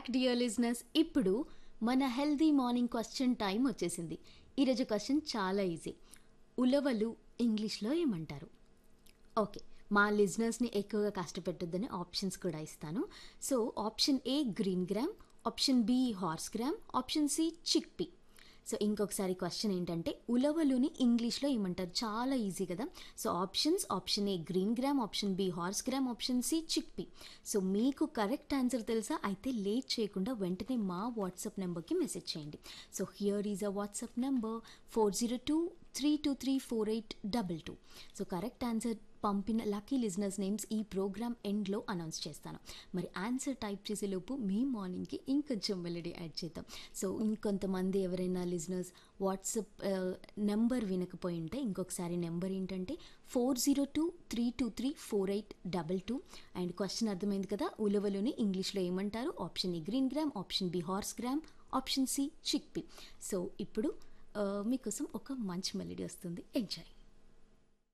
back dear లిజినెస్ ఇప్పుడు మన హెల్దీ మార్నింగ్ క్వశ్చన్ టైం వచ్చేసింది ఈరోజు క్వశ్చన్ చాలా ఈజీ ఉలవలు ఇంగ్లీష్లో ఏమంటారు ఓకే మా లిజినెస్ని ఎక్కువగా కష్టపెట్టొద్దని ఆప్షన్స్ కూడా ఇస్తాను so option A green gram option B horse gram option C chickpea so ఇంకొకసారి క్వశ్చన్ ఏంటంటే ఉలవలుని ఇంగ్లీష్లో ఏమంటారు చాలా ఈజీ కదా so options option A green gram option B horse gram option C chickpea so మీకు correct answer తెలుసా అయితే లేట్ చేయకుండా వెంటనే మా వాట్సాప్ నెంబర్కి మెసేజ్ చేయండి so here is a WhatsApp number four zero two three two three four eight double two so correct answer పంపిన lucky listeners names ఈ ప్రోగ్రామ్ ఎండ్లో అనౌన్స్ చేస్తాను మరి ఆన్సర్ టైప్ చేసేలోపు మీ మార్నింగ్కి ఇంకొంచెం మెలడీ యాడ్ చేద్దాం సో ఇంకొంతమంది ఎవరైనా లిజనర్స్ వాట్సాప్ నెంబర్ వినకపోయి ఉంటే ఇంకొకసారి నెంబర్ ఏంటంటే four zero two three two three four eight double two and question అర్థమైంది కదా ఉలవలోని ఇంగ్లీష్లో ఏమంటారు option A green gram option B horse gram option C chickpea so ఇప్పుడు మీకోసం ఒక మంచి మెలడీ వస్తుంది ఎంజాయ్